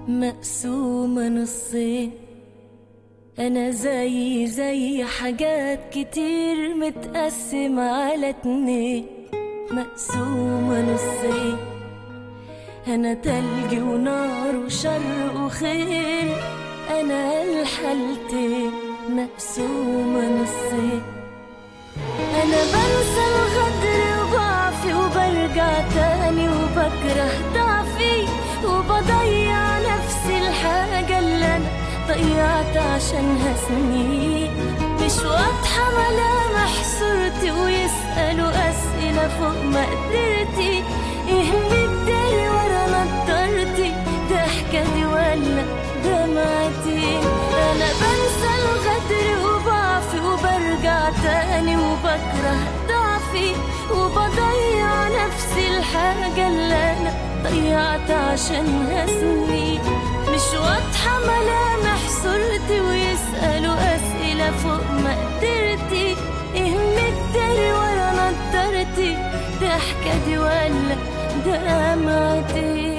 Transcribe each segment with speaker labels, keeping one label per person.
Speaker 1: مقسومة نصين أنا زي زي حاجات كتير متقسمة على اتنين مقسومة نصين أنا تلج ونار وشر وخير أنا الحالتين مقسومة نصين أنا بنسى الغدر وضعفي وبرجع تاني وبكره ضعفي وبضيع نفسي الحاجة اللي أنا ضيعت عشانها سنين مش واضحة ملامح صورتي ويسألوا أسئلة فوق مقدرتي إيه مداري ورا نضارتي ضحكة دي ولا دمعتي أنا بنسى الغدر وضعفي وبرجع تاني وبكره ضعفي وبضيع نفسي الحاجة اللي أنا ضيعت عشانها سنين مش واضحة ملامح صورتي ويسألوا أسئلة فوق مقدرتي إيه مداري ورا نضارتي ضحكة دي ولا دمعتي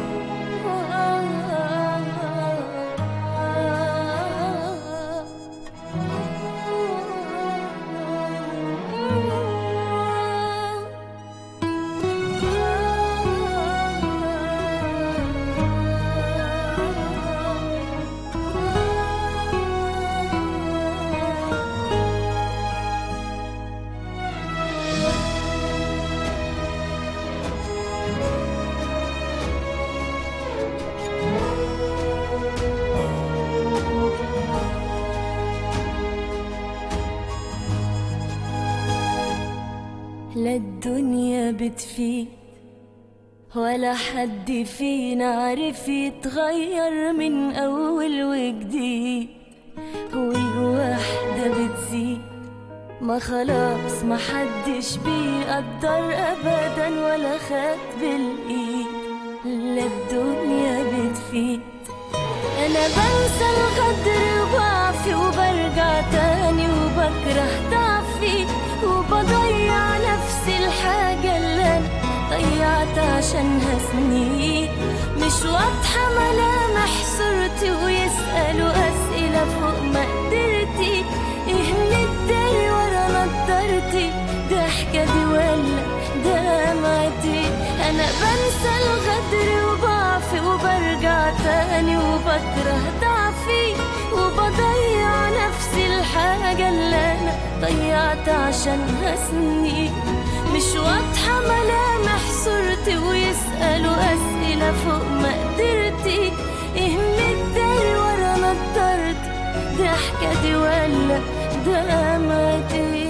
Speaker 1: لا الدنيا بتفيد ولا حد فينا عارف يتغير من أول وجديد والوحدة بتزيد ما خلاص ما حدش بيقدر أبدا ولا خد بالإيد لا الدنيا بتفيد أنا بنسى الغدر وضعفي وبرجع تاني وبكره ضعفي وبضيع نفسي الحاجة اللي أنا ضيعت عشانها سنين مش واضحة ملامح صورتي ويسألوا أسئلة فوق مقدرتي إيه مداري ورا نضارتي ضحكة دي ولا دمعتي أنا بنسى الغدر وضعفي وبرجع تاني وبكره ضعفي وبضيع نفسي الحاجة اللي أنا ضيعت عشانها سنين مش واضحة ملامح صورتي ويسألوا أسئلة فوق مقدرتي إيه مداري ورا نضارتي ضحكة دي ولا دمعتي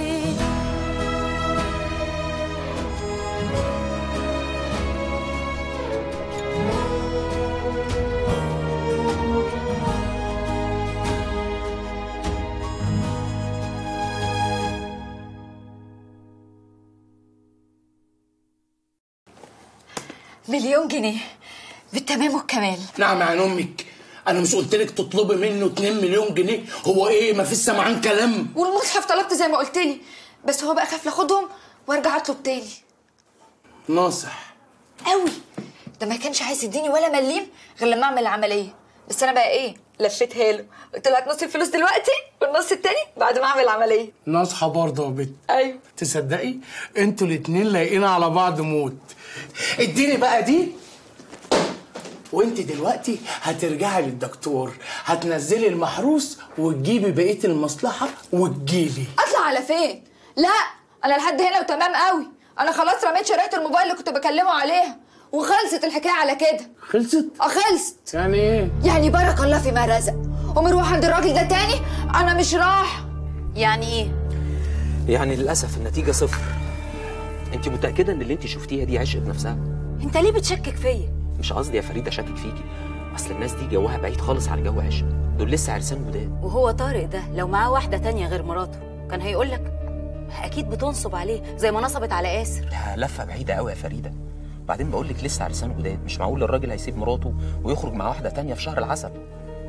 Speaker 2: مليون جنيه بالتمام والكمال
Speaker 3: نعم يا امك انا مش قلت لك تطلبي منه 2 مليون جنيه هو ايه ما فيش سمعان كلام
Speaker 2: والمصحف طلبت زي ما قلت لي بس هو بقى خاف لاخدهم وارجع اطلب تاني
Speaker 3: ناصح
Speaker 2: قوي ده ما كانش عايز يديني ولا مليم غير لما اعمل العمليه بس انا بقى ايه لفيتها له قلت له هات نص الفلوس دلوقتي والنص التاني بعد ما اعمل العمليه
Speaker 3: ناصحه برضه يا بت
Speaker 2: ايوه
Speaker 3: تصدقي انتوا الاتنين لايقين على بعض موت اديني بقى دي وانت دلوقتي هترجعي للدكتور هتنزلي المحروس وتجيبي بقيه المصلحه وتجيلي
Speaker 2: اطلع على فين لا انا لحد هنا وتمام قوي انا خلاص رميت شريحه الموبايل اللي كنت بكلمه عليها وخلصت الحكايه على كده
Speaker 3: خلصت
Speaker 2: اه خلصت
Speaker 3: يعني ايه
Speaker 2: يعني بارك الله فيما رزق ومروح عند الراجل ده تاني انا مش راح يعني ايه
Speaker 4: يعني للاسف النتيجه صفر انت متاكده ان اللي انت شفتيها دي عشقت نفسها
Speaker 5: انت ليه بتشكك فيا
Speaker 4: مش قصدي يا فريده شاكك فيكي اصل الناس دي جوها بعيد خالص عن جو عشق دول لسه عرسان جداد
Speaker 5: وهو طارق ده لو معاه واحده تانية غير مراته كان هيقول لك اكيد بتنصب عليه زي ما نصبت على ياسر
Speaker 4: ده لفه بعيده قوي يا فريده بعدين بقول لك لسه عرسان جداد مش معقول الراجل هيسيب مراته ويخرج مع واحده تانية في شهر العسل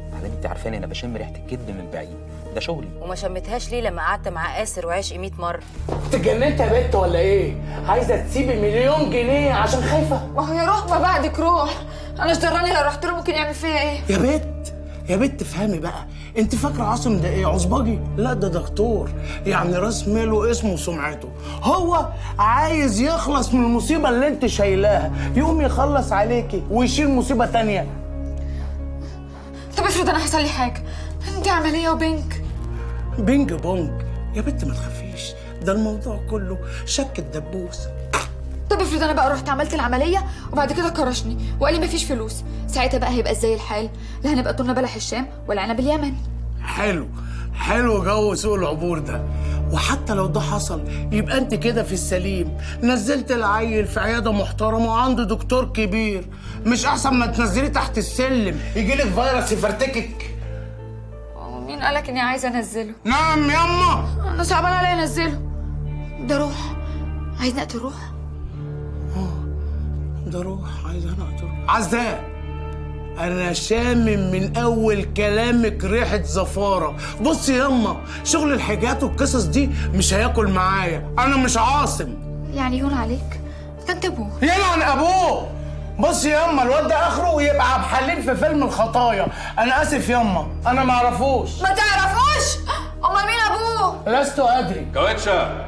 Speaker 4: بعدين انت عارفاني انا بشم ريحه الكذب من بعيد ده شغلي
Speaker 5: وما شمتهاش ليه لما قعدت مع آسر وعشق 100 مرة
Speaker 3: اتجننت يا بت ولا ايه عايزه تسيبي مليون جنيه عشان خايفه
Speaker 2: ما هو يا روح ما بعدك روح انا اشتراني لو رحت له ممكن يعمل فيا ايه
Speaker 3: يا بت يا بت افهمي بقى انت فاكره عاصم ده ايه عصبجي لا ده دكتور يعني راس ماله اسمه وسمعته هو عايز يخلص من المصيبه اللي انت شايلاها يقوم يخلص عليكي ويشيل مصيبه تانية
Speaker 2: طب افرض انا حصل لي حاجه دي عمليه وبنك
Speaker 3: بينج بونج يا بت ما تخافيش ده الموضوع كله شك الدبوس
Speaker 2: طب افرض انا بقى رحت عملت العمليه وبعد كده كرشني وقال لي مفيش فلوس ساعتها بقى هيبقى ازاي الحال لا هنبقى طولنا بلح الشام ولا عنب اليمن
Speaker 3: حلو حلو جو سوق العبور ده وحتى لو ده حصل يبقى انت كده في السليم نزلت العيل في عياده محترمه وعنده دكتور كبير مش احسن ما تنزليه تحت السلم يجيلك فيروس يفرتكك
Speaker 2: مين قالك اني عايزه انزله
Speaker 3: نعم يما
Speaker 2: انا صعبان عليا انزله ده روح عايز نقتل روح
Speaker 3: ده روح عايز انا اقتله عزاء انا شامم من اول كلامك ريحه زفاره بصي يما شغل الحاجات والقصص دي مش هياكل معايا انا مش عاصم
Speaker 2: يعني يهون عليك ده انت ابوه
Speaker 3: يلعن ابوه بص ياما الواد ده اخره يبقى عبد الحليم في فيلم الخطايا انا اسف ياما انا ما اعرفوش
Speaker 2: ما تعرفوش امال مين ابوه
Speaker 3: لست ادري
Speaker 6: كاوتشا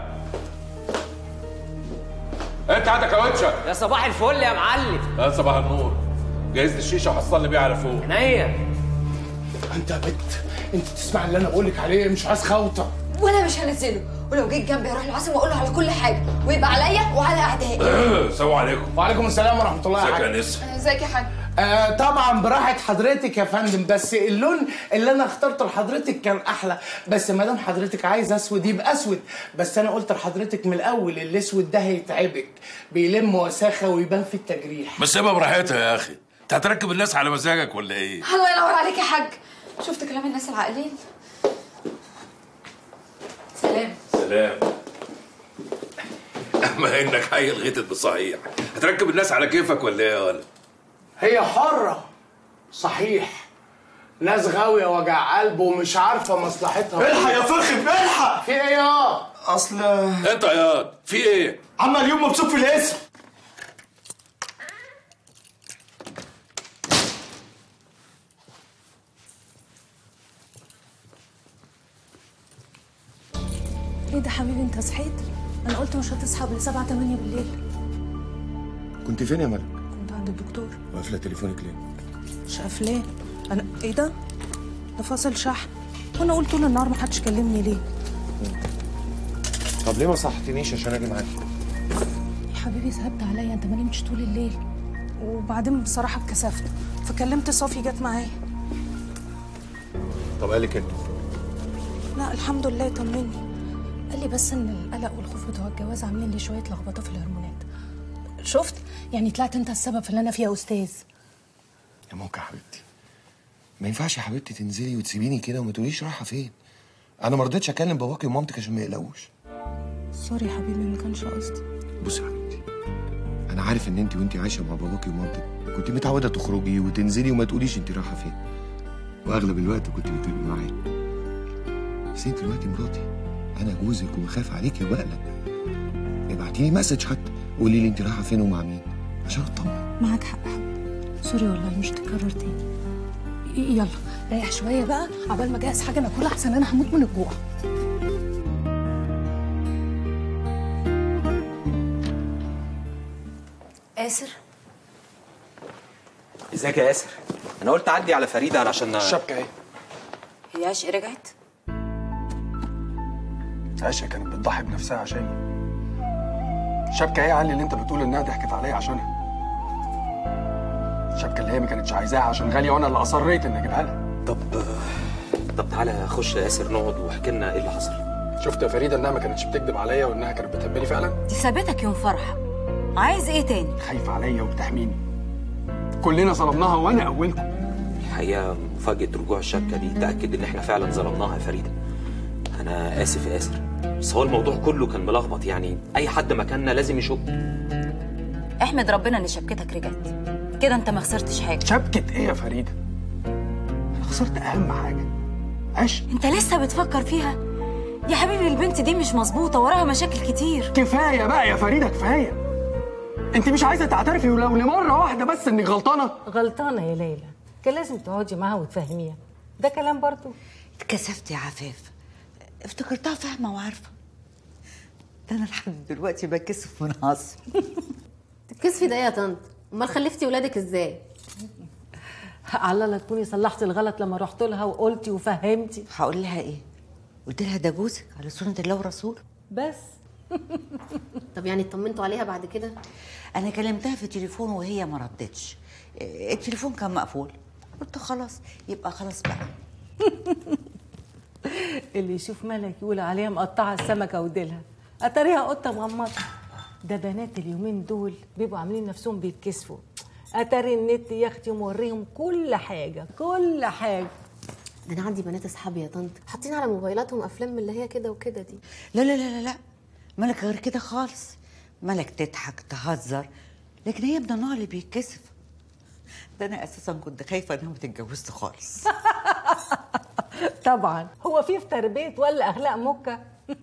Speaker 6: انت عندك كاوتشا
Speaker 7: يا صباح الفل يا معلم
Speaker 6: يا صباح النور جهز لي الشيشه وحصلني بيها على فوق
Speaker 7: عينيا
Speaker 3: انت يا بت انت تسمع اللي انا بقولك عليه مش عايز خوطه
Speaker 2: وانا مش هنزله ولو جيت جنبي اروح لعاصم واقول له على كل حاجه ويبقى عليا وعلى اعدائي
Speaker 6: السلام عليكم
Speaker 3: وعليكم السلام ورحمه الله
Speaker 6: ازيك
Speaker 3: يا
Speaker 6: يا
Speaker 3: حاج
Speaker 6: نسا
Speaker 2: ازيك يا حاج
Speaker 3: آه طبعا براحه حضرتك يا فندم بس اللون اللي انا اخترته لحضرتك كان احلى بس ما دام حضرتك عايز اسود يبقى اسود بس انا قلت لحضرتك من الاول الاسود ده هيتعبك بيلم وساخه ويبان في التجريح
Speaker 6: ما سيبها براحتها يا اخي انت هتركب الناس على مزاجك ولا ايه
Speaker 2: الله ينور عليك يا حاج شفت كلام الناس العاقلين سلام
Speaker 6: سلام ما انك عيل غيتت بصحيح هتركب الناس على كيفك ولا ايه يا ولد
Speaker 3: هي حرة صحيح ناس غاوية وجع قلب ومش عارفة مصلحتها
Speaker 8: الحق يا فخم الحق
Speaker 3: في ايه يا
Speaker 8: اصل
Speaker 6: انت يا ياض في ايه
Speaker 8: عم اليوم مبسوط في الاسم
Speaker 9: ايه ده حبيبي انت صحيت انا قلت مش هتصحى قبل 7 8 بالليل
Speaker 8: كنت فين يا ملك؟
Speaker 9: كنت عند الدكتور
Speaker 8: وقافله تليفونك ليه؟
Speaker 9: مش قافلاه انا ايه ده ده فاصل شحن وانا قلت طول النهار محدش كلمني ليه
Speaker 8: طب ليه ما صحتنيش عشان اجي معاك؟
Speaker 9: يا حبيبي ثبت عليا انت ما نمتش طول الليل وبعدين بصراحه اتكسفت فكلمت صافي جت معايا
Speaker 8: طب قال لك انت
Speaker 9: لا الحمد لله طمني قال لي بس ان القلق والخوف بتوع الجواز عاملين لي شويه لخبطه في الهرمونات شفت يعني طلعت انت السبب في اللي انا فيه يا استاذ
Speaker 8: يا ممكن يا حبيبتي ما ينفعش يا حبيبتي تنزلي وتسيبيني كده وما تقوليش رايحه فين انا ما رضيتش اكلم باباكي ومامتك عشان ما يقلقوش
Speaker 9: سوري يا حبيبي ما كانش قصدي
Speaker 8: بصي يا حبيبتي انا عارف ان انت وانت عايشه مع باباكي ومامتك كنت متعوده تخرجي وتنزلي وما تقوليش انت رايحه فين واغلب الوقت كنت بتبقي معايا بس انت دلوقتي مراتي انا جوزك وخاف عليك يا بقلق ابعتي لي مسج حتى قولي لي انت رايحه فين ومع مين عشان اطمن
Speaker 9: معاك حق يا حبيبي سوري والله مش تكرر تاني ي- يلا ريح شويه بقى عبال ما اجهز حاجه ناكلها احسن انا هموت من الجوع
Speaker 5: آسر
Speaker 4: ازيك يا ياسر انا قلت اعدي على فريده علشان
Speaker 8: الشبكه اهي
Speaker 5: هي عشق رجعت
Speaker 10: عائشة كانت بتضحي بنفسها عشاني الشبكة ايه يا علي اللي انت بتقول انها ضحكت عليا عشانها الشبكة اللي هي ما كانتش عايزاها عشان غالية وانا اللي اصريت اني اجيبها لها
Speaker 4: طب طب تعالى خش يا ياسر نقعد واحكي لنا ايه اللي حصل
Speaker 10: شفت يا فريدة انها ما كانتش بتكذب عليا وانها كانت بتحبني فعلا
Speaker 5: دي سابتك يوم فرحة عايز ايه تاني
Speaker 10: خايفة عليا وبتحميني كلنا ظلمناها وانا اولكم
Speaker 4: الحقيقه مفاجاه رجوع الشبكه دي تاكد ان احنا فعلا ظلمناها يا فريده انا اسف يا ياسر بس هو الموضوع كله كان ملخبط يعني اي حد مكاننا لازم يشك
Speaker 5: احمد ربنا ان شبكتك رجعت كده انت ما خسرتش حاجة
Speaker 10: شبكة ايه يا فريدة خسرت اهم حاجه عشق
Speaker 5: انت لسه بتفكر فيها يا حبيبي البنت دي مش مظبوطه وراها مشاكل كتير
Speaker 10: كفايه بقى يا فريده كفايه انت مش عايزه تعترفي ولو لمره واحده بس انك غلطانه
Speaker 7: غلطانة يا ليلى كان لازم تقعدي معاها وتفهميها ده كلام برضو
Speaker 11: اتكسفت يا عفاف افتكرتها فاهمه وعارفه ده انا لحد دلوقتي بتكسف من عصر
Speaker 12: تتكسفي ده إيه يا طنط امال خلفتي ولادك ازاي
Speaker 7: على الله تكوني صلحتي الغلط لما رحت لها وقلتي وفهمتي
Speaker 11: هقول لها ايه قلت لها ده جوزك على سنه الله ورسوله
Speaker 7: بس
Speaker 12: طب يعني اطمنتوا عليها بعد كده
Speaker 11: انا كلمتها في التليفون وهي ما ردتش إيه، التليفون كان مقفول قلت خلاص يبقى خلاص بقى
Speaker 7: اللي يشوف ملك يقول عليها مقطعه السمكه وديلها اتاريها قطه مغمضه ده بنات اليومين دول بيبقوا عاملين نفسهم بيتكسفوا اتاري النت يا اختي موريهم كل حاجه كل حاجه
Speaker 12: ده انا عندي بنات اصحابي يا طنط حاطين على موبايلاتهم افلام من اللي هي كده وكده دي
Speaker 11: لا لا لا لا لا ملك غير كده خالص ملك تضحك تهزر لكن هي من النوع اللي بيتكسف ده انا اساسا كنت خايفه انها ما تتجوزش خالص
Speaker 7: طبعا هو في في تربيه ولا اخلاق مكه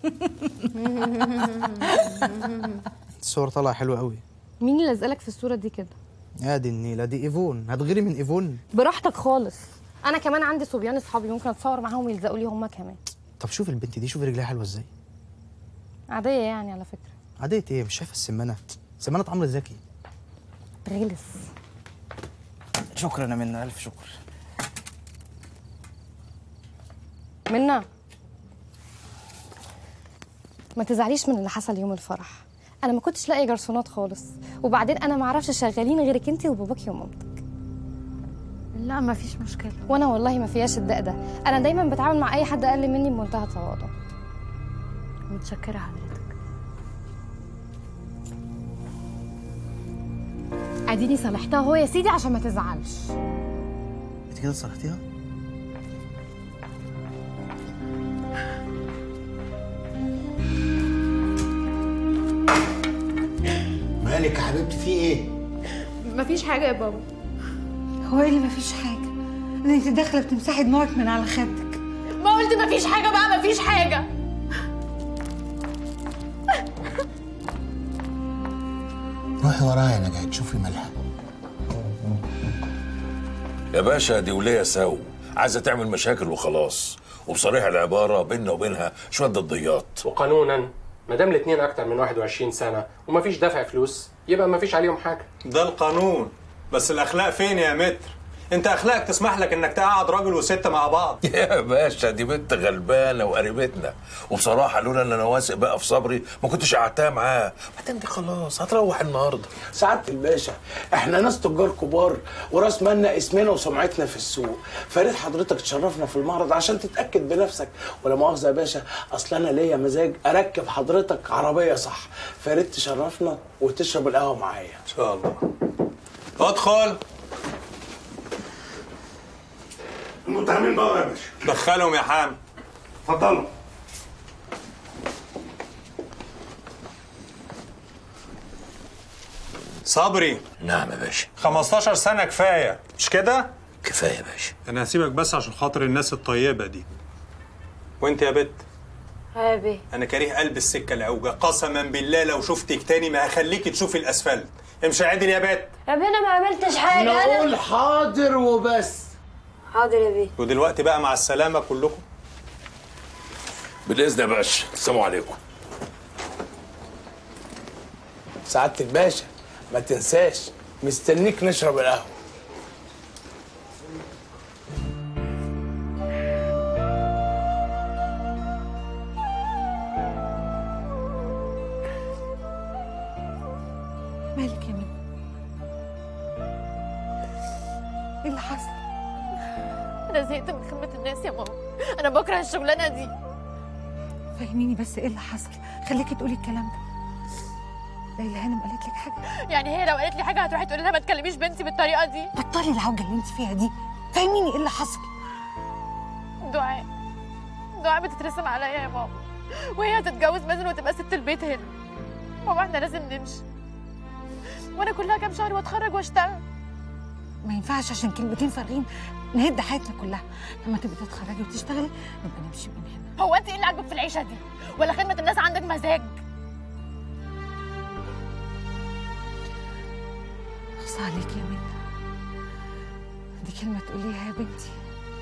Speaker 13: الصور طالعه حلوه قوي
Speaker 9: مين اللي لزقلك في الصوره دي كده
Speaker 13: يا دي النيله دي ايفون هتغيري من ايفون
Speaker 9: براحتك خالص انا كمان عندي صبيان اصحابي ممكن اتصور معاهم ويلزقوا لي هما كمان
Speaker 13: طب شوف البنت دي شوف رجليها حلوه ازاي
Speaker 9: عاديه يعني على فكره
Speaker 13: عاديه ايه مش شايفه السمانه سمانه عمرو زكي
Speaker 9: غلس
Speaker 13: شكرا يا منى الف شكر
Speaker 9: منا ما تزعليش من اللي حصل يوم الفرح انا ما كنتش لاقيه جرسونات خالص وبعدين انا ما اعرفش شغالين غيرك انت وباباكي ومامتك
Speaker 14: لا ما فيش مشكله
Speaker 9: وانا والله ما فيهاش الدق ده انا دايما بتعامل مع اي حد اقل مني بمنتهى التواضع
Speaker 14: متشكره حضرتك
Speaker 9: اديني صالحتها هو يا سيدي عشان ما تزعلش
Speaker 13: انت كده صرفتيها
Speaker 3: مالك يا حبيبتي في ايه؟
Speaker 14: مفيش حاجه يا بابا
Speaker 15: هو ايه اللي مفيش حاجة؟ ده انت داخلة بتمسحي دموعك من على خدك
Speaker 14: ما قلت مفيش حاجه بقى مفيش حاجه
Speaker 3: روحي ورايا يا نجاة تشوفي مالها
Speaker 6: يا باشا دي ولية سو عايزه تعمل مشاكل وخلاص وبصريح العباره بيننا وبينها شويه ضديات
Speaker 16: وقانونا ما دام الاثنين اكتر من 21 سنه ومفيش دفع فلوس يبقى مفيش عليهم حاجه
Speaker 17: ده القانون بس الاخلاق فين يا متر انت اخلاقك تسمح لك انك تقعد راجل وست مع بعض
Speaker 6: يا باشا دي بنت غلبانه وقريبتنا وبصراحه لولا ان انا واثق بقى في صبري ما كنتش قعدتها معاه بعدين دي خلاص هتروح النهارده
Speaker 3: سعادة الباشا احنا ناس تجار كبار وراس مالنا اسمنا وسمعتنا في السوق فريد حضرتك تشرفنا في المعرض عشان تتاكد بنفسك ولا مؤاخذه يا باشا اصل انا ليا مزاج اركب حضرتك عربيه صح فريد تشرفنا وتشرب القهوه معايا
Speaker 17: ان شاء الله ادخل
Speaker 6: المتهمين بقى يا باشا
Speaker 17: دخلهم يا حام
Speaker 6: اتفضلوا
Speaker 17: صبري
Speaker 6: نعم يا باشا
Speaker 17: 15 سنة كفاية مش كده؟
Speaker 6: كفايه يا باشا
Speaker 17: أنا هسيبك بس عشان خاطر الناس الطيبة دي وأنت يا بت
Speaker 14: يا بيه
Speaker 17: أنا كريه قلب السكة الأوجة قسما بالله لو شفتك تاني ما هخليكي تشوفي الأسفلت امشي عادل يا بت
Speaker 14: يا بيه انا ما عملتش حاجه
Speaker 3: نقول
Speaker 14: انا
Speaker 3: حاضر وبس
Speaker 14: حاضر يا بيه
Speaker 17: ودلوقتي بقى مع السلامة كلكم
Speaker 6: بالاذن يا باشا السلام عليكم
Speaker 3: سعادة الباشا ما تنساش مستنيك نشرب القهوه
Speaker 15: مالك يا منى ايه اللي حصل؟
Speaker 14: انا زهقت من خدمه الناس يا ماما انا بكره الشغلانه دي
Speaker 15: فهميني بس ايه اللي حصل خليكي تقولي الكلام ده ليلى هانم قالت لك حاجة
Speaker 14: يعني هي لو قالت لي حاجه هتروحي تقولي لها ما تكلميش بنتي بالطريقه دي
Speaker 15: بطلي العوجة اللي انت فيها دي فهميني ايه اللي حصل
Speaker 14: دعاء دعاء بتترسم عليا يا ماما وهي هتتجوز مازن وتبقى ست البيت هنا ماما احنا لازم نمشي وانا كلها كام شهر واتخرج واشتغل
Speaker 15: ما ينفعش عشان كلمتين فارغين نهد حياتنا كلها لما تبقي تتخرجي وتشتغلي نبقى نمشي من هنا
Speaker 14: هو انت ايه اللي عاجبك في العيشه دي ولا خدمه الناس عندك مزاج
Speaker 15: اخص عليك يا منى دي كلمه تقوليها يا بنتي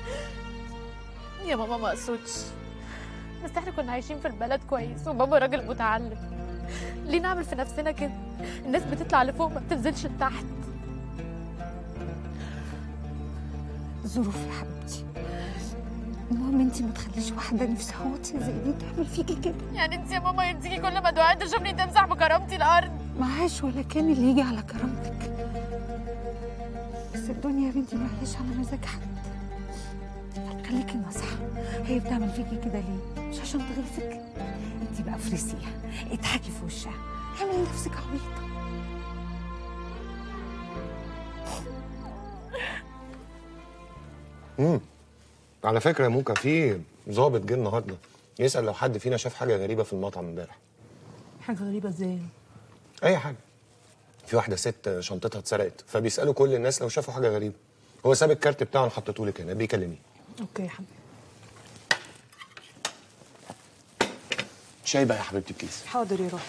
Speaker 14: يا ماما ما اقصدش بس احنا كنا عايشين في البلد كويس وبابا راجل متعلم ليه نعمل في نفسنا كده الناس بتطلع لفوق ما بتنزلش لتحت
Speaker 15: ظروف يا حبيبتي المهم انتي ما تخليش واحده نفسها واطيه زي دي تعمل فيكي كده
Speaker 14: يعني انت يا ماما يرضيكي كل ما دعاء تشوفني تمسح بكرامتي الارض
Speaker 15: معاش ولا كان اللي يجي على كرامتك بس الدنيا يا بنتي ما هيش على مزاج حد خليكي ناصحة هي بتعمل فيكي كده ليه؟ مش عشان تغيظك انت بقى افرسيها اضحكي في وشها اعملي نفسك عبيطة
Speaker 8: امم على فكره يا موكا في ظابط جه النهارده يسال لو حد فينا شاف حاجه غريبه في المطعم امبارح
Speaker 7: حاجه غريبه ازاي
Speaker 8: اي حاجه في واحده ست شنطتها اتسرقت فبيسالوا كل الناس لو شافوا حاجه غريبه هو ساب الكارت بتاعه انا حطيته لك هنا بيكلمني
Speaker 7: اوكي يا حبيبي
Speaker 8: شاي بقى يا حبيبتي بكيس
Speaker 7: حاضر يا روح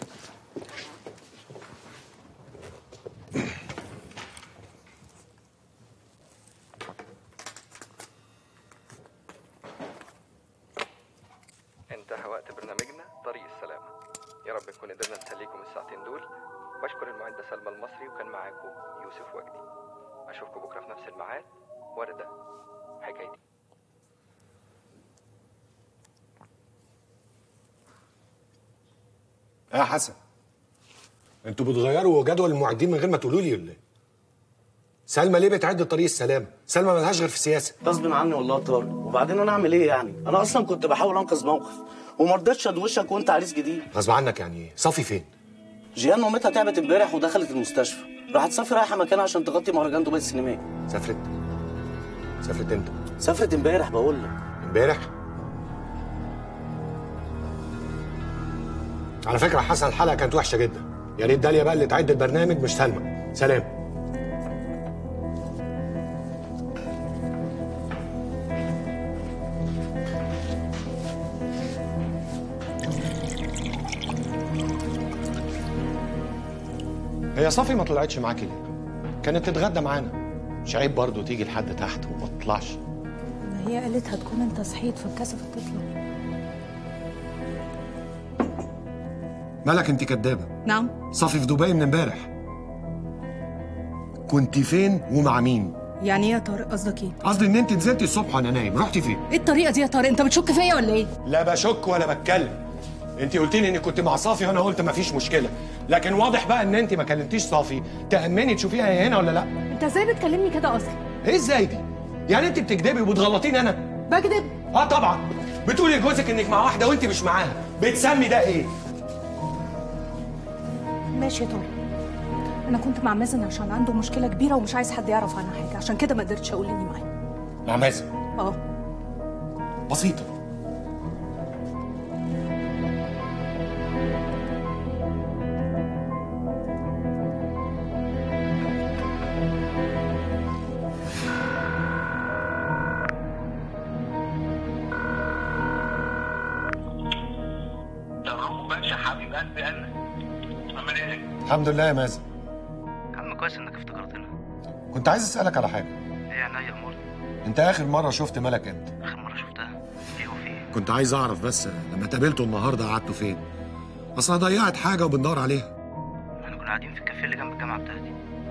Speaker 18: انتهى وقت برنامجنا طريق السلامة يا رب نكون قدرنا نسليكم الساعتين دول بشكر المعدة سلمى المصري وكان معاكم يوسف وجدي أشوفكم بكرة في نفس الميعاد وردة حكايتي
Speaker 8: يا حسن انتوا بتغيروا جدول المعدين من غير ما تقولوا لي ولا ايه؟ سلمى ليه بتعد طريق السلام؟ سلمى ملهاش غير في السياسه
Speaker 19: غصب عني والله يا طارق وبعدين انا اعمل ايه يعني انا اصلا كنت بحاول انقذ موقف وما رضيتش ادوشك وانت عريس جديد
Speaker 8: غصب عنك يعني ايه؟ صافي فين؟
Speaker 19: جيان مامتها تعبت امبارح ودخلت المستشفى راحت صافي رايحه مكانها عشان تغطي مهرجان دبي السينمائي
Speaker 8: سافرت سافرت امتى؟
Speaker 19: سافرت امبارح بقول لك
Speaker 8: امبارح؟ على فكره حسن الحلقه كانت وحشه جدا يا ريت داليا بقى اللي تعد البرنامج مش سلمى سلام هي صافي ما طلعتش معاكي ليه؟ كانت تتغدى معانا مش عيب برضه تيجي لحد تحت وما تطلعش
Speaker 9: ما هي قالت هتكون انت صحيت فاتكسفت تطلع
Speaker 8: مالك انت كدابه
Speaker 9: نعم
Speaker 8: صافي في دبي من امبارح كنت فين ومع مين
Speaker 9: يعني ايه يا طارق قصدك ايه؟
Speaker 8: قصدي ان انت نزلتي الصبح وانا نايم رحتي فين
Speaker 9: ايه الطريقه دي يا طارق انت بتشك فيا ولا ايه؟
Speaker 8: لا بشك ولا بتكلم انت قلت لي انك كنت مع صافي وانا قلت مفيش مشكله لكن واضح بقى ان انت ما كلمتيش صافي تأمني تشوفيها هي هنا ولا لا
Speaker 9: انت ازاي بتكلمني كده اصلا؟
Speaker 8: ايه ازاي دي يعني انت بتكدبي وبتغلطيني انا
Speaker 9: بكذب
Speaker 8: اه طبعا بتقولي لجوزك انك مع واحده وانت مش معاها بتسمي ده ايه
Speaker 9: ماشي يا طارق انا كنت مع مازن عشان عنده مشكله كبيره ومش عايز حد يعرف عنها حاجه عشان كده ما قدرتش اقول اني معاه
Speaker 8: مع مازن
Speaker 9: اه
Speaker 8: بسيطه
Speaker 20: باشا حبيب قلبي انا عامل ايه؟
Speaker 8: الحمد لله يا مازن
Speaker 19: يا عم كويس انك افتكرتنا
Speaker 8: كنت عايز اسالك على حاجه
Speaker 19: ايه عينيا امور
Speaker 8: انت اخر مره شفت ملك امتى
Speaker 19: اخر مره شفتها ايه وفي ايه
Speaker 8: كنت عايز اعرف بس لما تقابلته النهارده قعدتوا فين اصل ضيعت حاجه وبندور عليها
Speaker 19: احنا كنا قاعدين في الكافيه اللي جنب الجامعه بتاعتي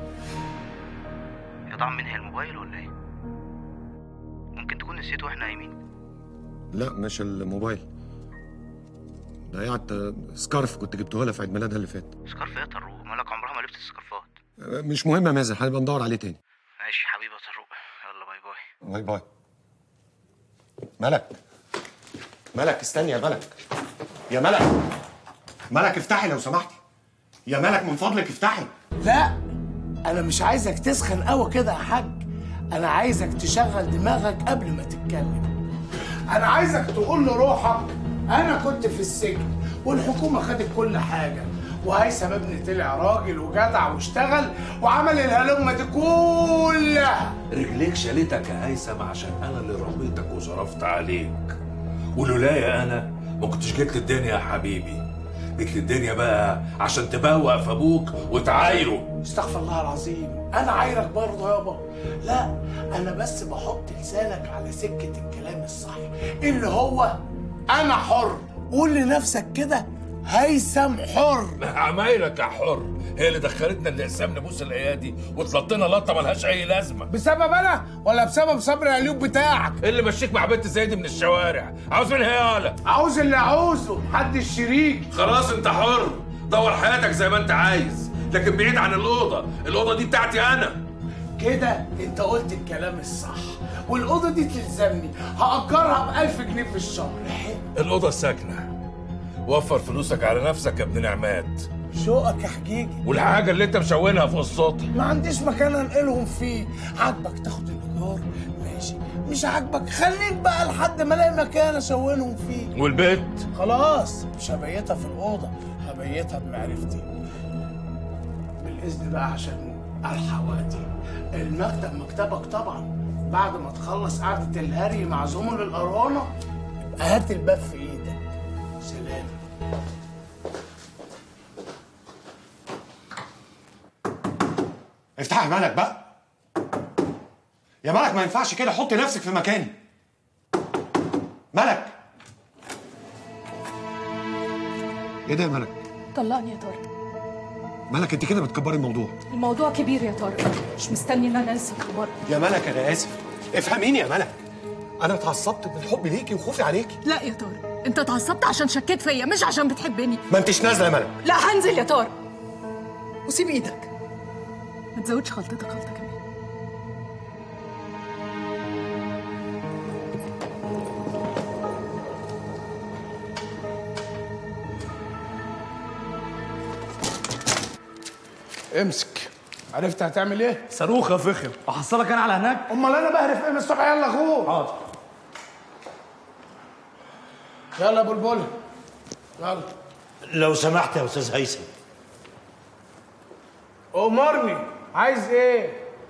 Speaker 19: يا طعم منها الموبايل ولا ايه ممكن تكون نسيته واحنا نايمين
Speaker 8: لا مش الموبايل ضيعت سكارف كنت جبته لها في عيد ميلادها اللي فات
Speaker 19: سكارف ايه يا طروق مالك عمرها ما لبست السكارفات
Speaker 8: مش مهم يا مازن هنبقى ندور عليه تاني
Speaker 19: ماشي حبيبي يا طروق يلا باي باي
Speaker 8: باي باي ملك ملك استني يا ملك يا ملك ملك افتحي لو سمحتي يا ملك من فضلك افتحي
Speaker 3: لا انا مش عايزك تسخن قوي كده يا حاج انا عايزك تشغل دماغك قبل ما تتكلم انا عايزك تقول لروحك انا كنت في السجن والحكومه خدت كل حاجه وهيثم ابني طلع راجل وجدع واشتغل وعمل الهلمه دي كلها
Speaker 6: رجليك شالتك يا هيثم عشان انا اللي ربيتك وصرفت عليك ولولايا انا ما كنتش جيت للدنيا يا حبيبي جيت للدنيا بقى عشان تبوق في ابوك وتعايره
Speaker 3: استغفر الله العظيم انا عايرك برضه يابا لا انا بس بحط لسانك على سكه الكلام الصح اللي هو انا حر قول لنفسك كده هيثم حر
Speaker 6: عمايلك يا حر هي اللي دخلتنا الاقسام نبوس الايادي وطلطنا لطه ملهاش اي لازمه
Speaker 3: بسبب انا ولا بسبب صبر القليوب بتاعك
Speaker 6: ايه اللي مشيك مع بنت زي دي من الشوارع عاوز منها ايه يالا
Speaker 3: عاوز اللي عاوزه محدش شريك
Speaker 6: خلاص انت حر دور حياتك زي ما انت عايز لكن بعيد عن الاوضه الاوضه دي بتاعتي انا
Speaker 3: كده انت قلت الكلام الصح والاوضه دي تلزمني هاجرها ب 1000 جنيه في الشهر
Speaker 6: الاوضه ساكنه وفر فلوسك على نفسك يا ابن نعمات
Speaker 3: شوقك يا حجيجي
Speaker 6: والحاجه اللي انت مشونها في قصتي
Speaker 3: ما عنديش مكان انقلهم فيه عاجبك تاخد الايجار ماشي مش عاجبك خليك بقى لحد ما الاقي مكان اشونهم فيه
Speaker 6: والبيت
Speaker 3: خلاص مش هبيتها في الاوضه هبيتها بمعرفتي بالاذن بقى عشان الحق وقتي المكتب مكتبك طبعا بعد ما تخلص قعده الهري مع زمل القرانه يبقى هات الباب في ايدك سلام
Speaker 8: افتح يا مالك بقى يا مالك ما ينفعش كده حط نفسك في مكاني مالك ايه ده يا مالك
Speaker 9: طلقني يا طارق
Speaker 8: مالك انت كده بتكبري الموضوع
Speaker 9: الموضوع كبير يا طارق مش مستني ان انا انسى الكبار
Speaker 8: يا مالك انا اسف افهميني يا مالك انا اتعصبت من حبي ليكي وخوفي عليكي
Speaker 9: لا يا طارق انت اتعصبت عشان شكيت فيا مش عشان بتحبني
Speaker 8: ما انتش نازله يا مالك
Speaker 9: لا هنزل يا طارق وسيب ايدك ما تزودش خلطتك غلطه كمان
Speaker 3: امسك عرفت هتعمل ايه؟
Speaker 19: صاروخ يا فخم احصلك انا على هناك
Speaker 3: امال انا بهرف ايه من الصبح يلا اخوه
Speaker 19: حاضر
Speaker 3: يلا يا بلبل يلا
Speaker 19: لو سمحت يا استاذ هيثم
Speaker 3: امرني عايز ايه؟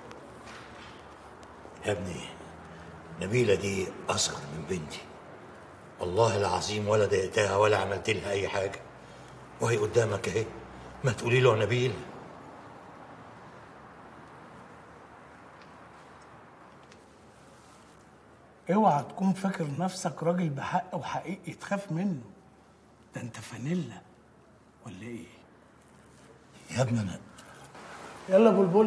Speaker 19: يا ابني نبيلة دي أصغر من بنتي والله العظيم ولا ضايقتها ولا عملت لها أي حاجة وهي قدامك أهي ما تقولي له يا نبيل
Speaker 3: اوعى تكون فاكر نفسك راجل بحق وحقيقي تخاف منه ده انت فانيلا ولا ايه؟
Speaker 19: يا ابني أنا
Speaker 3: يلا يا بلبل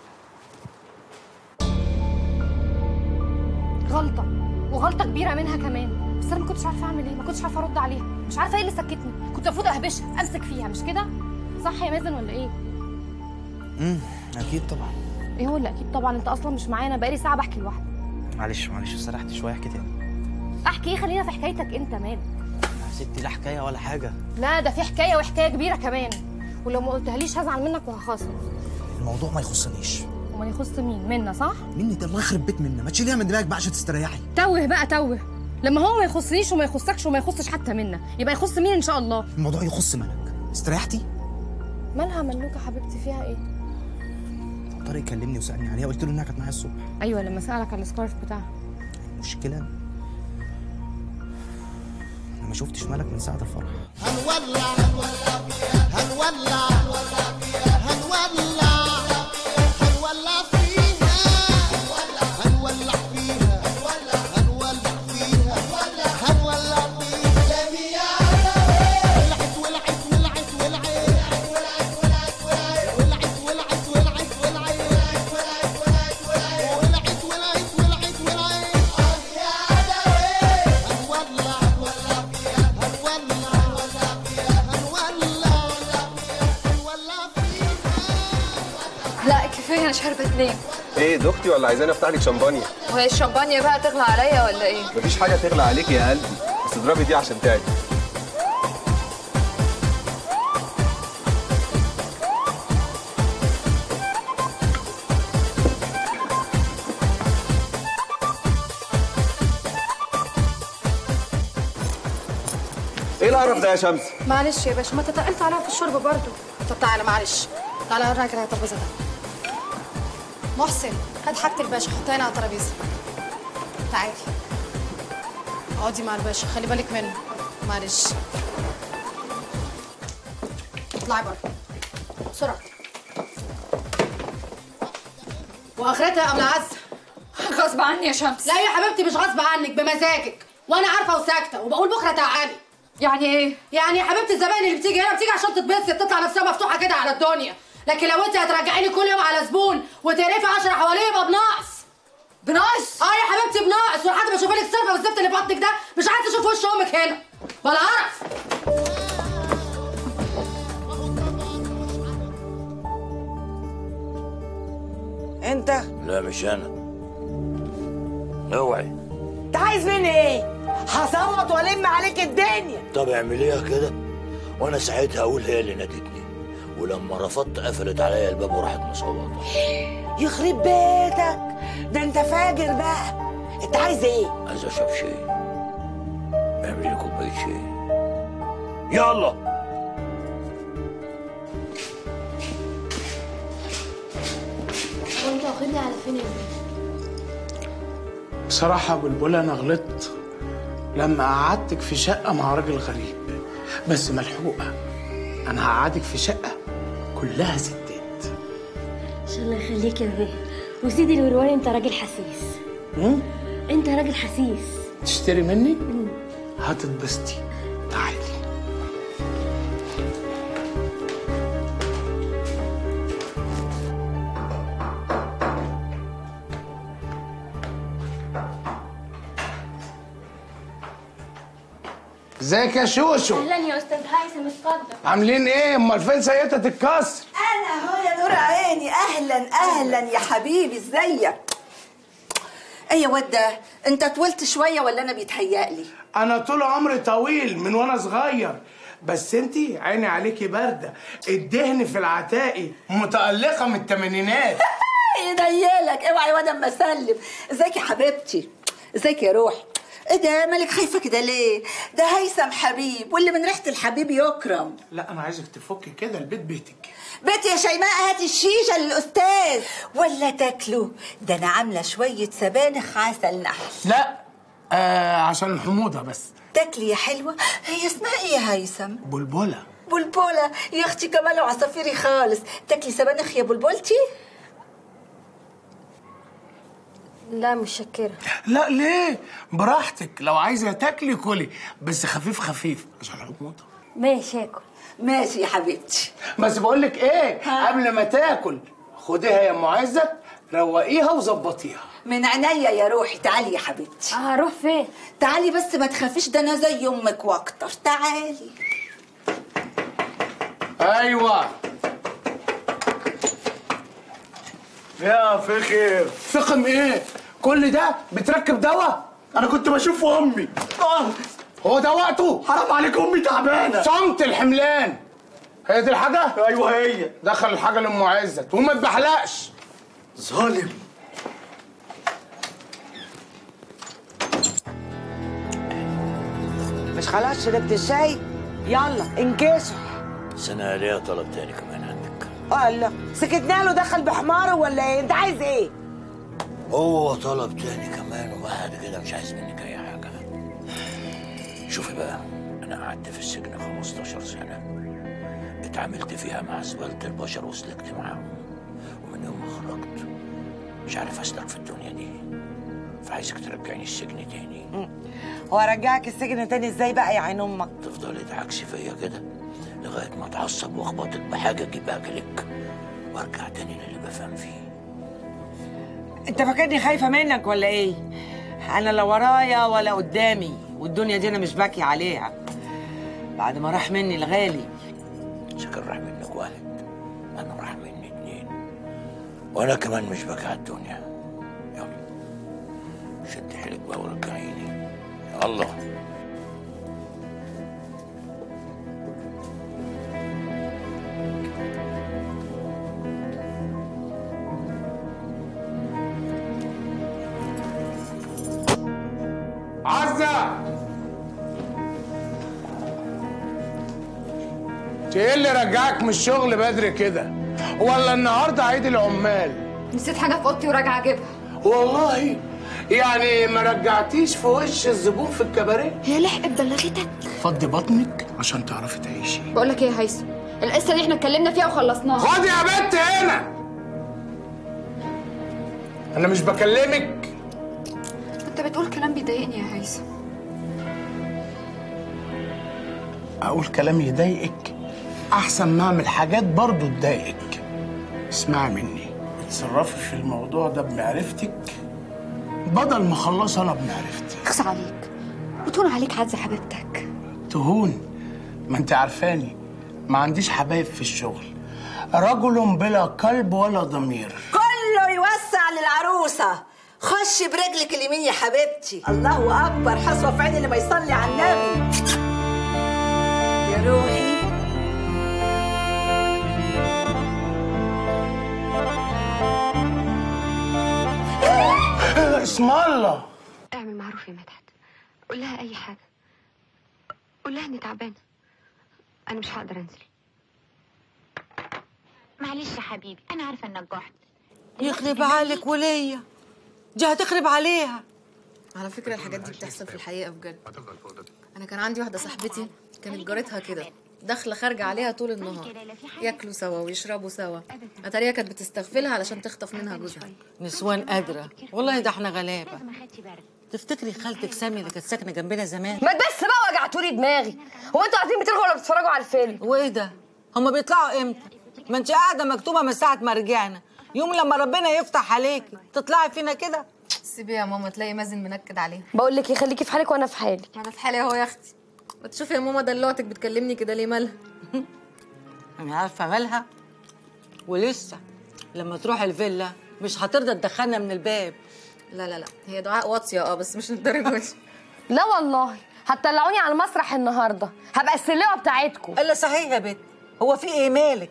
Speaker 21: غلطة وغلطة كبيرة منها كمان بس أنا ما كنتش عارفة أعمل إيه ما كنتش عارفة أرد عليها مش عارفة إيه اللي سكتني كنت المفروض أهبشها أمسك فيها مش كده صح يا مازن ولا إيه؟
Speaker 13: امم اكيد طبعا
Speaker 21: إيه هو اللي أكيد طبعا أنت أصلا مش معايا أنا بقالي ساعة بحكي لوحدي
Speaker 13: معلش معلش سرحت شويه حكيت يعني
Speaker 21: أحكي إيه خلينا في حكايتك أنت مالك
Speaker 13: يا ستي لا حكايه ولا حاجه
Speaker 21: لا ده في حكاية وحكاية كبيرة كمان ولو ما قلتهاليش هزعل منك وهخاصمك
Speaker 13: الموضوع ما يخصنيش
Speaker 21: امال يخص مين منا صح
Speaker 13: مني ده الله يخرب بيت منا ما تشيليها من دماغك بقى عشان تستريحي
Speaker 21: توه بقى توه لما هو ما يخصنيش وما يخصكش وما يخصش حتى منا يبقى يخص مين ان شاء الله
Speaker 13: الموضوع يخص ملك استريحتي
Speaker 21: مالها ملوكه حبيبتي فيها ايه
Speaker 13: طارق كلمني وسالني عليها قلت له انها كانت معايا الصبح
Speaker 21: ايوه لما سالك على السكارف بتاعها
Speaker 13: المشكله انا ما شفتش ملك من ساعه الفرح
Speaker 22: هنولع هنولع هنولع هنولع فيها هنولع فيها هنولع فيها هنولع فيها ولعت ولعت ولعت ولعت ولعت ولعت ولعت ولعت ولعت ولعت ولعت ولعت هنولع
Speaker 2: لا كفايه انا شاربه اتنين
Speaker 23: ايه دختي ولا عايزاني افتح لك شمبانيا
Speaker 2: وهي الشمبانيا بقى تغلى عليا ولا ايه
Speaker 23: مفيش حاجه تغلى عليك يا قلبي بس اضربي دي عشان تعدي ايه القرف ده يا شمس
Speaker 9: معلش يا باشا ما تتقلت عليها في الشرب برضه طب تعالى معلش تعالى اوريك على الترابيزه ده محسن هات حاجة الباشا حطها هنا على الترابيزه تعالي اقعدي مع الباشا خلي بالك منه معلش اطلعي بره بسرعه واخرتها يا ام العز
Speaker 2: غصب عني يا شمس
Speaker 9: لا يا حبيبتي مش غصب عنك بمزاجك وانا عارفه وساكته وبقول بكره تعالي
Speaker 2: يعني ايه
Speaker 9: يعني يا حبيبتي الزباين اللي بتيجي هنا بتيجي عشان تتبسط تطلع نفسها مفتوحه كده على الدنيا لكن لو انت هترجعيني كل يوم على زبون وتقرفي 10 حواليه يبقى بنقص
Speaker 2: بنقص
Speaker 9: اه يا حبيبتي بنقص ولحد ما اشوف لك الصرفه والزفت اللي في بطنك ده مش عايزه اشوف وش امك هنا ولا اعرف
Speaker 1: انت
Speaker 19: لا مش انا اوعي
Speaker 1: انت عايز مني ايه هصوت والم عليك الدنيا
Speaker 19: طب اعمليها كده وانا ساعتها اقول هي اللي نادتني ولما رفضت قفلت عليا الباب وراحت مصوته
Speaker 1: يخرب بيتك ده انت فاجر بقى انت عايز ايه
Speaker 19: عايز اشرب شاي اعملي لي كوبايه شاي يلا
Speaker 21: وانت واخدني على فين يا ابني
Speaker 3: بصراحة يا بلبل أنا غلطت لما قعدتك في شقة مع راجل غريب بس ملحوقة أنا هقعدك في شقة كلها ستات
Speaker 4: ان شاء الله يخليك يا بيه وسيدي الورواني انت راجل حسيس
Speaker 3: مم؟
Speaker 4: انت راجل حسيس
Speaker 3: تشتري مني هتتبسطي تعالي ازيك يا شوشو
Speaker 4: اهلا يا استاذ هيثم اتفضل
Speaker 3: عاملين ايه امال فين سيدة الكسر
Speaker 5: انا اهو يا نور عيني اهلا اهلا يا حبيبي ازيك ايه يا واد ده انت طولت شويه ولا انا بيتهيألي
Speaker 3: انا طول عمري طويل من وانا صغير بس انتي عيني عليكي بارده الدهن في العتاقي متألقة من الثمانينات
Speaker 5: ينيلك اوعى يا واد اما اسلم ازيك يا حبيبتي ازيك يا روحي ايه ده مالك خايفه كده ليه ده هيثم حبيب واللي من ريحه الحبيب يكرم
Speaker 3: لا انا عايزك تفكي كده البيت بيتك
Speaker 5: بنتي يا شيماء هاتي الشيشه للاستاذ ولا تاكلوا ده انا عامله شويه سبانخ عسل نحل
Speaker 3: لا آه عشان الحموضه بس
Speaker 5: تاكلي يا حلوه هي اسمها ايه يا هيثم
Speaker 3: بلبله
Speaker 5: بلبله يا اختي كمال وعصافيري خالص تاكلي سبانخ يا بلبلتي
Speaker 4: لا مش شكرة
Speaker 3: لا ليه براحتك لو عايزه تاكلي كلي بس خفيف خفيف عشان الحموضه
Speaker 4: ماشي اكل
Speaker 5: ماشي يا حبيبتي
Speaker 3: بس بقول لك ايه قبل ما تاكل خديها يا ام عزت روقيها وظبطيها
Speaker 5: من عينيا يا روحي تعالي يا حبيبتي
Speaker 4: هروح فين
Speaker 5: تعالي بس ما تخافيش ده انا زي امك واكتر تعالي
Speaker 3: ايوه يا فخر فخم ايه كل ده بتركب دواء انا كنت بشوف امي هو ده وقته حرام عليك امي تعبانه صمت الحملان هي دي الحاجه ايوه هي دخل الحاجه لام عزت وما تبحلقش ظالم
Speaker 1: مش خلاص شربت الشاي يلا انكشف
Speaker 19: بس انا ليا طلب تاني كمان عندك
Speaker 1: الله سكتنا له دخل بحماره ولا ايه انت عايز ايه
Speaker 19: هو طلب تاني كمان وبعد كده مش عايز منك اي حاجه شوفي بقى انا قعدت في السجن 15 سنه اتعاملت فيها مع زباله البشر وسلكت معاهم ومن يوم ما خرجت مش عارف اسلك في الدنيا دي فعايزك ترجعني السجن تاني
Speaker 1: هو رجعك السجن تاني ازاي بقى يا عين امك
Speaker 19: تفضلي تعكسي فيا كده لغايه ما اتعصب واخبطك بحاجه اجيب اكلك وارجع تاني للي بفهم فيه
Speaker 1: انت فاكرني خايفه منك ولا ايه انا لا ورايا ولا قدامي والدنيا دي انا مش باكي عليها بعد ما راح مني الغالي
Speaker 19: شكل راح منك واحد انا راح مني اتنين وانا كمان مش باكي على الدنيا يلا شد حيلك بقى ورجعيني يلا
Speaker 3: عزة انت ايه اللي رجعك من الشغل بدري كده ولا النهارده عيد العمال
Speaker 21: نسيت حاجه في اوضتي وراجعه اجيبها
Speaker 3: والله يعني ما رجعتيش في وش الزبون في الكباريه
Speaker 21: هي لحقت بلغتك
Speaker 3: فضي بطنك عشان تعرفي تعيشي
Speaker 21: بقول لك ايه يا هيثم القصه دي احنا اتكلمنا فيها وخلصناها
Speaker 3: خدي يا بنت هنا انا مش بكلمك
Speaker 21: انت بتقول كلام بيضايقني يا هيثم
Speaker 3: اقول كلام يضايقك احسن ما اعمل حاجات برضو تضايقك اسمعي مني اتصرفي في الموضوع ده بمعرفتك بدل ما اخلص انا بمعرفتي
Speaker 21: اخص عليك وتهون عليك عز حبيبتك
Speaker 3: تهون ما انت عارفاني ما عنديش حبايب في الشغل رجل بلا قلب ولا ضمير
Speaker 5: كله يوسع للعروسة خش برجلك اليمين يا حبيبتي الله أكبر حسوة في عين اللي ما يصلي على النبي يا روحي
Speaker 3: اسم الله
Speaker 4: اعمل معروف يا مدحت قول لها اي حاجه قول لها اني تعبانه انا مش هقدر انزل
Speaker 10: معلش يا حبيبي انا عارفه انك جحت
Speaker 1: يخرب عليك وليا دي هتخرب عليها
Speaker 9: على فكرة الحاجات دي بتحصل في الحقيقة بجد أنا كان عندي واحدة صاحبتي كانت جارتها كده داخلة خارجة عليها طول النهار ياكلوا سوا ويشربوا سوا أتاريها كانت بتستغفلها علشان تخطف منها جوزها
Speaker 1: نسوان قادرة والله ده احنا غلابة تفتكري خالتك سامية اللي كانت ساكنة جنبنا زمان
Speaker 11: ما بس بقى وجعتولي دماغي هو انتوا قاعدين بتلغوا ولا بتتفرجوا على الفيلم
Speaker 1: وايه ده هما بيطلعوا امتى ما انت قاعدة مكتوبة من ساعة ما رجعنا يوم لما ربنا يفتح عليكي تطلعي فينا كده
Speaker 9: سيبيها يا ماما تلاقي مازن منكد عليها
Speaker 11: بقول لك ايه خليكي في حالك وانا في حالي
Speaker 9: ما أنا في حالي أهو يا أختي ما تشوفي يا ماما دلوعتك بتكلمني كده ليه مالها
Speaker 1: انا عارفة مالها ولسه لما تروح الفيلا مش هترضى تدخلنا من الباب
Speaker 9: لا لا لا هي دعاء واطية اه بس مش للدرجة دي
Speaker 11: لا والله هتطلعوني على المسرح النهارده هبقى السلوه بتاعتكم
Speaker 1: الا صحيح يا بنت هو في ايه مالك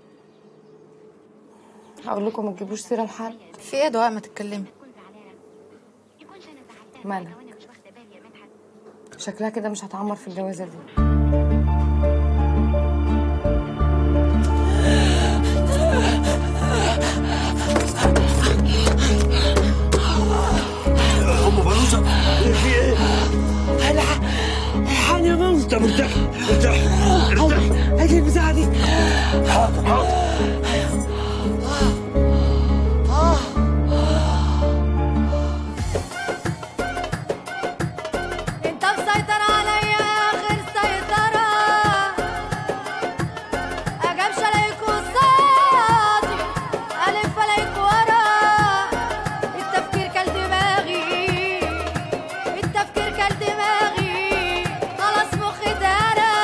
Speaker 11: هقول لكم ما تجيبوش سيره لحد
Speaker 9: في ايه يا دعاء ما تتكلمي
Speaker 11: مالها شكلها كده مش هتعمر في الجوازه دي
Speaker 22: ام فانوسه في ايه؟
Speaker 1: انا حاجة غلطة
Speaker 22: مرتاح مرتاح ارتاح
Speaker 1: هاتي البتاعة دي
Speaker 22: حاضر حاضر
Speaker 12: انت مسيطر عليا اخر سيطرة اجمش عليك قصادي الف عليك ورا التفكير كل دماغي التفكير كل دماغي خلاص مخي دارا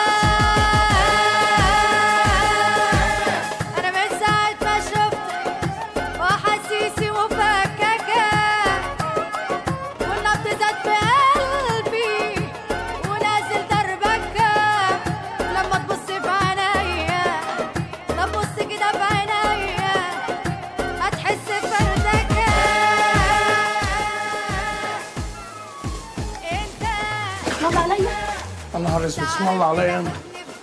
Speaker 12: انا من ساعة ما شفتك واحاسيسي مفككة والنبض زاد في قلبي ونازل دربكة لما تبص في عينيا لما تبص كده في عينيا هتحس بفردكة
Speaker 11: اسم الله عليا
Speaker 3: يا نهار اسود اسم الله عليا انا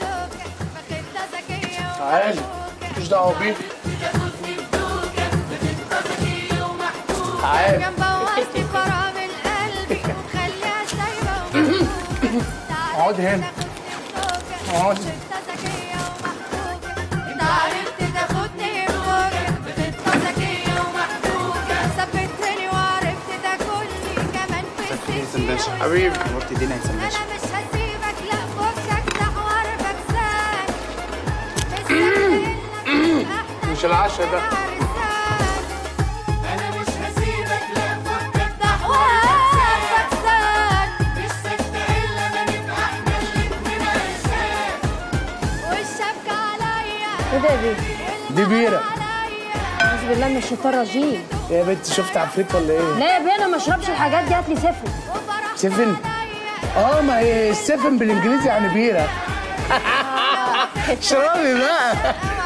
Speaker 3: تعالي مش دعوه بيك تعالي
Speaker 12: كان بوظني فرامل قلبي وخليها سايبة
Speaker 3: اقعدي هنا اقعدي
Speaker 12: انت عرفت تاخدني بوجك بتبقى ذكية ومحبوكة ثبتني وعرفت تاكلني كمان في السكين
Speaker 13: باشا
Speaker 3: حبيبي
Speaker 13: نورت الدنيا يا هيثم باشا
Speaker 12: انا مش هسيبك لا فكك ده حوار بكسان مستنيلك
Speaker 3: مش العشاء ده
Speaker 12: انا مش هسيبك لا فكك ده حوار بكسان مش سكتة الا ما نبقى احنا الاتنين عشان والشبكة عليا
Speaker 11: ايه ده يا بيه؟
Speaker 3: دي بيره
Speaker 11: اعوذ بالله من الشيطان الرجيم
Speaker 3: يا بنت شفت عفريت ولا ايه؟
Speaker 11: لا يا بيه انا ما اشربش الحاجات دي هات لي سفن
Speaker 3: سفن اه ما هي السفن بالانجليزي يعني بيره اشربي بقى